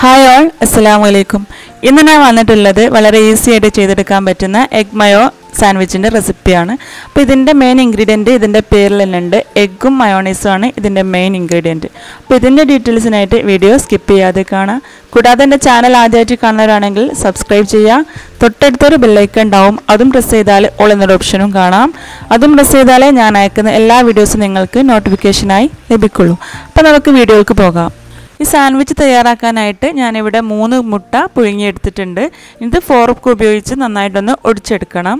hi all അസ്സലാമു അലൈക്കും ഇന്ന് ഞാൻ വന്നിട്ടുള്ളത് വളരെ ഈസി ആയിട്ട് ചെയ്തെടുക്കാൻ പറ്റുന്ന എഗ് മയോ സാൻഡ്വിച്ചിൻ്റെ റെസിപ്പിയാണ് അപ്പോൾ ഇതിൻ്റെ മെയിൻ ഇൻഗ്രീഡിയൻറ്റ് ഇതിൻ്റെ പേരിൽ തന്നെ ഉണ്ട് എഗ്ഗും മയോണൈസും ആണ് ഇതിൻ്റെ മെയിൻ ഇൻഗ്രീഡിയൻറ്റ് അപ്പോൾ ഇതിൻ്റെ ഡീറ്റെയിൽസിനായിട്ട് വീഡിയോ സ്കിപ്പ് ചെയ്യാതെ കാണാം കൂടാതെ എൻ്റെ ചാനൽ ആദ്യമായിട്ട് കാണുന്നവരാണെങ്കിൽ സബ്സ്ക്രൈബ് ചെയ്യുക തൊട്ടടുത്തൊരു ബെല്ലൈക്കൺ ഉണ്ടാവും അതും പ്രസ് ചെയ്താൽ ഓൾ എന്നൊരു ഓപ്ഷനും കാണാം അതും പ്രസ് ചെയ്താലേ ഞാൻ അയക്കുന്ന എല്ലാ വീഡിയോസും നിങ്ങൾക്ക് നോട്ടിഫിക്കേഷനായി ലഭിക്കുള്ളൂ അപ്പോൾ നമുക്ക് വീഡിയോക്ക് പോകാം ഈ സാൻഡ്വിച്ച് തയ്യാറാക്കാനായിട്ട് ഞാനിവിടെ മൂന്ന് മുട്ട പുഴുങ്ങിയെടുത്തിട്ടുണ്ട് ഇത് ഫോർക്ക് ഉപയോഗിച്ച് നന്നായിട്ടൊന്ന് ഒടിച്ചെടുക്കണം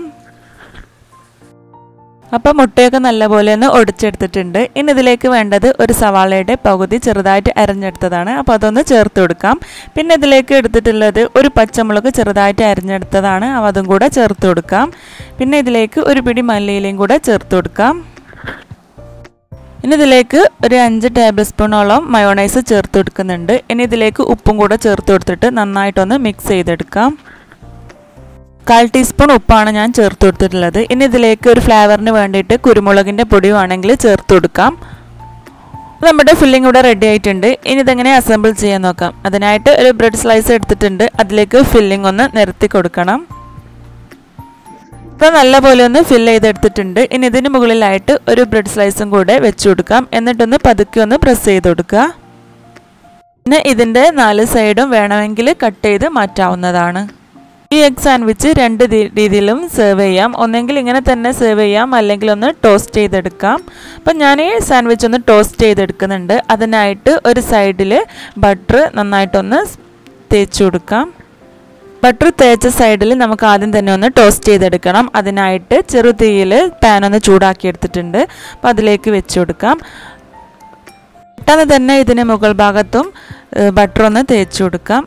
അപ്പോൾ മുട്ടയൊക്കെ നല്ലപോലെ ഒന്ന് ഒടിച്ചെടുത്തിട്ടുണ്ട് ഇനി ഇതിലേക്ക് വേണ്ടത് ഒരു സവാളയുടെ പകുതി ചെറുതായിട്ട് അരിഞ്ഞെടുത്തതാണ് അപ്പോൾ അതൊന്ന് ചേർത്ത് കൊടുക്കാം പിന്നെ ഇതിലേക്ക് എടുത്തിട്ടുള്ളത് ഒരു പച്ചമുളക് ചെറുതായിട്ട് അരിഞ്ഞെടുത്തതാണ് അപ്പോൾ അതും കൂടെ ചേർത്ത് കൊടുക്കാം പിന്നെ ഇതിലേക്ക് ഒരു പിടി മല്ലിയിലയും കൂടെ ചേർത്ത് കൊടുക്കാം ഇനി ഇതിലേക്ക് ഒരു അഞ്ച് ടേബിൾ സ്പൂണോളം മയോണൈസ് ചേർത്ത് കൊടുക്കുന്നുണ്ട് ഇനി ഇതിലേക്ക് ഉപ്പും കൂടെ ചേർത്ത് കൊടുത്തിട്ട് നന്നായിട്ടൊന്ന് മിക്സ് ചെയ്തെടുക്കാം കാൽ ടീസ്പൂൺ ഉപ്പാണ് ഞാൻ ചേർത്ത് കൊടുത്തിട്ടുള്ളത് ഇനി ഇതിലേക്ക് ഒരു ഫ്ലേവറിന് വേണ്ടിയിട്ട് കുരുമുളകിൻ്റെ പൊടി വേണമെങ്കിൽ ചേർത്ത് കൊടുക്കാം നമ്മുടെ ഫില്ലിംഗ് ഇവിടെ റെഡി ആയിട്ടുണ്ട് ഇനി ഇതെങ്ങനെ അസംബിൾ ചെയ്യാൻ നോക്കാം അതിനായിട്ട് ഒരു ബ്രെഡ് സ്ലൈസ് എടുത്തിട്ടുണ്ട് അതിലേക്ക് ഫില്ലിംഗ് ഒന്ന് നിരത്തി കൊടുക്കണം ഇപ്പോൾ നല്ലപോലെ ഒന്ന് ഫില്ല് ചെയ്തെടുത്തിട്ടുണ്ട് ഇനി ഇതിന് മുകളിലായിട്ട് ഒരു ബ്രെഡ് സ്ലൈസും കൂടെ വെച്ച് കൊടുക്കാം എന്നിട്ടൊന്ന് പതുക്കെ ഒന്ന് പ്രസ് ചെയ്ത് കൊടുക്കുക പിന്നെ ഇതിൻ്റെ നാല് സൈഡും വേണമെങ്കിൽ കട്ട് ചെയ്ത് മാറ്റാവുന്നതാണ് ഈ എഗ് സാൻഡ്വിച്ച് രണ്ട് രീതിയിലും സെർവ് ചെയ്യാം ഒന്നെങ്കിൽ ഇങ്ങനെ തന്നെ സെർവ് ചെയ്യാം അല്ലെങ്കിൽ ഒന്ന് ടോസ്റ്റ് ചെയ്തെടുക്കാം അപ്പം ഞാൻ ഈ സാൻഡ്വിച്ച് ഒന്ന് ടോസ്റ്റ് ചെയ്തെടുക്കുന്നുണ്ട് അതിനായിട്ട് ഒരു സൈഡിൽ ബട്ടർ നന്നായിട്ടൊന്ന് തേച്ച് കൊടുക്കാം ബട്ടർ തേച്ച സൈഡിൽ നമുക്ക് ആദ്യം തന്നെ ഒന്ന് ടോസ്റ്റ് ചെയ്തെടുക്കണം അതിനായിട്ട് ചെറു തീയിൽ പാൻ ഒന്ന് ചൂടാക്കി എടുത്തിട്ടുണ്ട് അപ്പോൾ അതിലേക്ക് വെച്ച് കൊടുക്കാം പെട്ടെന്ന് തന്നെ ഇതിന് മുകൾ ഭാഗത്തും ബട്ടർ ഒന്ന് തേച്ച് കൊടുക്കാം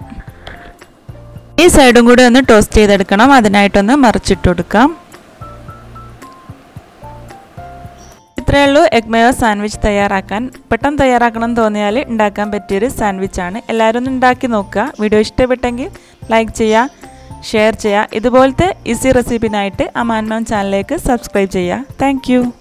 ഈ സൈഡും കൂടി ഒന്ന് ടോസ്റ്റ് ചെയ്തെടുക്കണം അതിനായിട്ടൊന്ന് മറിച്ചിട്ട് കൊടുക്കാം ഇത്രയേ ഉള്ളൂ എഗ് മയോ സാൻഡ്വിച്ച് തയ്യാറാക്കാൻ പെട്ടെന്ന് തയ്യാറാക്കണം എന്ന് തോന്നിയാൽ ഉണ്ടാക്കാൻ പറ്റിയൊരു സാൻഡ്വിച്ചാണ് എല്ലാവരും ഒന്ന് ഉണ്ടാക്കി നോക്കുക വീഡിയോ ഇഷ്ടപ്പെട്ടെങ്കിൽ ലൈക്ക് ചെയ്യുക ഷെയർ ചെയ്യുക ഇതുപോലത്തെ ഈസി റെസിപ്പിനായിട്ട് അമാൻമോൻ ചാനലിലേക്ക് സബ്സ്ക്രൈബ് ചെയ്യുക താങ്ക്